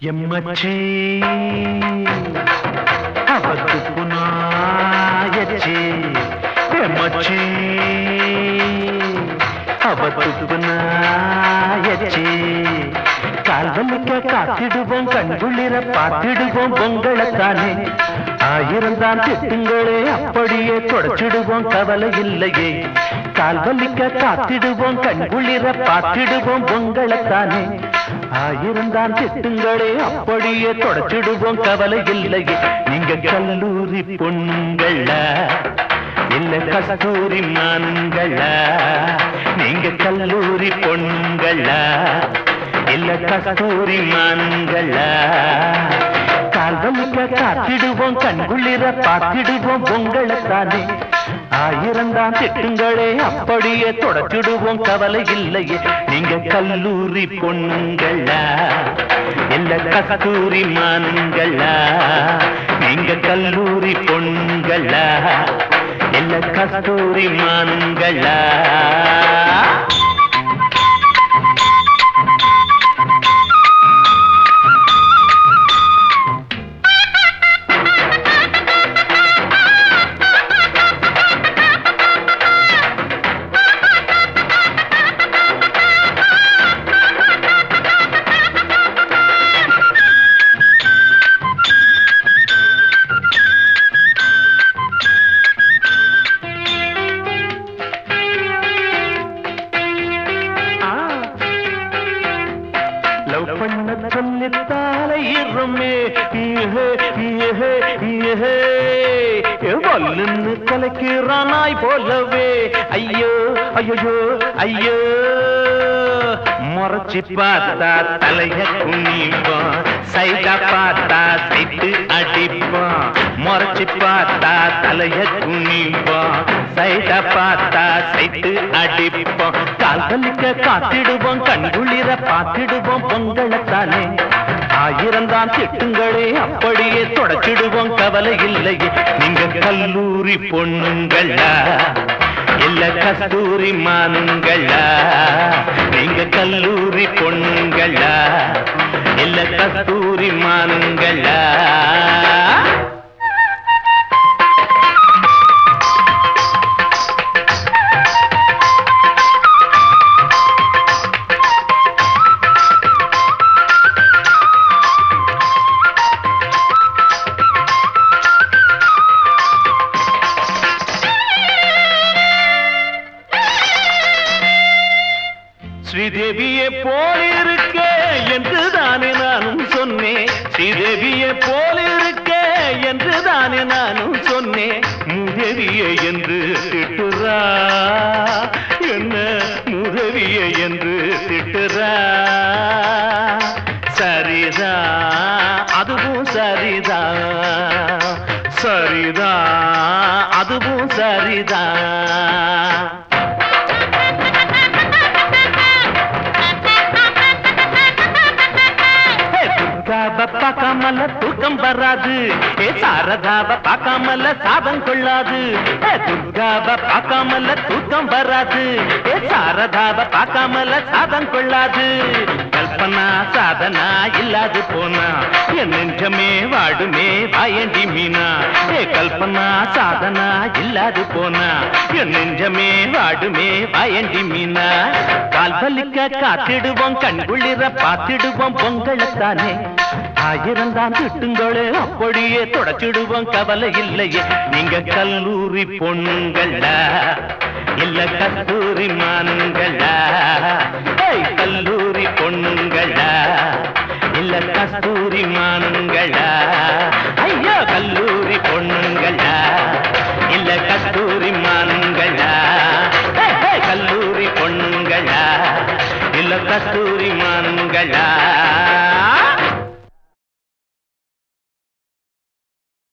ఎమ్మచ్చే అవద్దు నాయచ్చే ఎమ్మచ్చే அவத்துக்கு நாயச்சே கால்வலிக்க காத்திடுவோம் கண்குளிர பார்த்திடுவோம் பொங்கலைத்தானே ஆயிரம் தான் திட்டுங்களே அப்படியே தொடச்சிடுவோம் கவலை இல்லையே கால்வலிக்க காத்திடுவோம் கண்குளிர பார்த்திடுவோம் பொங்கலைத்தானே ஆயிரம் தான் திட்டுங்களே அப்படியே தொடச்சிடுவோம் கவலை இல்லையே நீங்க கல்லூரி பொண்ணுங்களா இல்ல கஸ்தூரி மான்களா நீங்க கல்லூரி பொண்ணுங்களா இல்ல கஸ்தூரி மான்களா கால்வலிக்க காத்திடுவோம் கண்குளிர பார்த்திடுவோம் பொங்கலைத்தானே ஆயிரம் தான் திட்டுங்களே அப்படியே தொடச்சிடுவோம் கவலை இல்லையே நீங்க கல்லூரி பொண்ணுங்களா இல்ல கஸ்தூரி மான்களா நீங்க கல்லூரி பொண்ணுங்களா இல்ல கஸ்தூரி மான்களா லவ் பண்ண சொல்லித்தாலே இருமே ஈஹே ஈஹே ஈஹே வல்லுன்னு கலக்கிறானாய் போலவே ஐயோ ஐயோ ஐயோ முறைச்சு பார்த்தா தலைய குனிப்பான் சைடா பார்த்தா சைட்டு அடிப்பான் முறைச்சு பார்த்தா தலைய குனிப்பான் சைடா பார்த்தா சைட்டு அடிப்பான் கால் வலிக்க காத்திடுவோம் கண்குளிர பார்த்திடுவோம் பொங்கலைத்தானே ஆயிரம் தான் திட்டுங்களே அப்படியே தொடச்சிடுவோம் கவலை இல்லையே நீங்க கல்லூரி பொண்ணுங்களா இல்ல கஸ்தூரி மானுங்களா நீங்க கல்லூரி பொண்ணுங்களா இல்ல கஸ்தூரி மானுங்களா ஸ்ரீதேவியை போலிருக்க என்று தானே நானும் சொன்னேன் ஸ்ரீதேவியை போலிருக்க என்று தானே நானும் சொன்னேன் முதவிய என்று திட்டுறா என்ன முதவிய என்று திட்டுறா சரிதா அதுவும் சரிதா சரிதா அதுவும் சரிதா துர்காவ பார்க்காமல தூக்கம் வராது ஏ சாரதாவ பார்க்காமல சாதம் கொள்ளாது ஏ துர்காவ பார்க்காமல தூக்கம் வராது ஏ சாரதாவ பார்க்காமல சாதம் கொள்ளாது கல்பனா சாதனா இல்லாது போனா என் நெஞ்சமே வாடுமே வாயண்டி மீனா ஏ கல்பனா சாதனா இல்லாது போனா என் நெஞ்சமே வாடுமே வாயண்டி மீனா கால் வலிக்க காத்திடுவோம் கண்குளிர பார்த்திடுவோம் பொங்கலைத்தானே ஆயிரம் தான் திட்டுங்களே அப்படியே தொடச்சிடுவோம் கவலை இல்லையே நீங்க கல்லூரி பொண்ணுங்களா இல்ல கஸ்தூரி மானுங்களா ஏய், கல்லூரி பொண்ணுங்களா இல்ல கஸ்தூரி மானுங்களா ஐயோ கல்லூரி பொண்ணுங்களா இல்ல கஸ்தூரி மானுங்களா ஏய், ஏய், கல்லூரி பொண்ணுங்களா இல்ல கஸ்தூரி மானுங்களா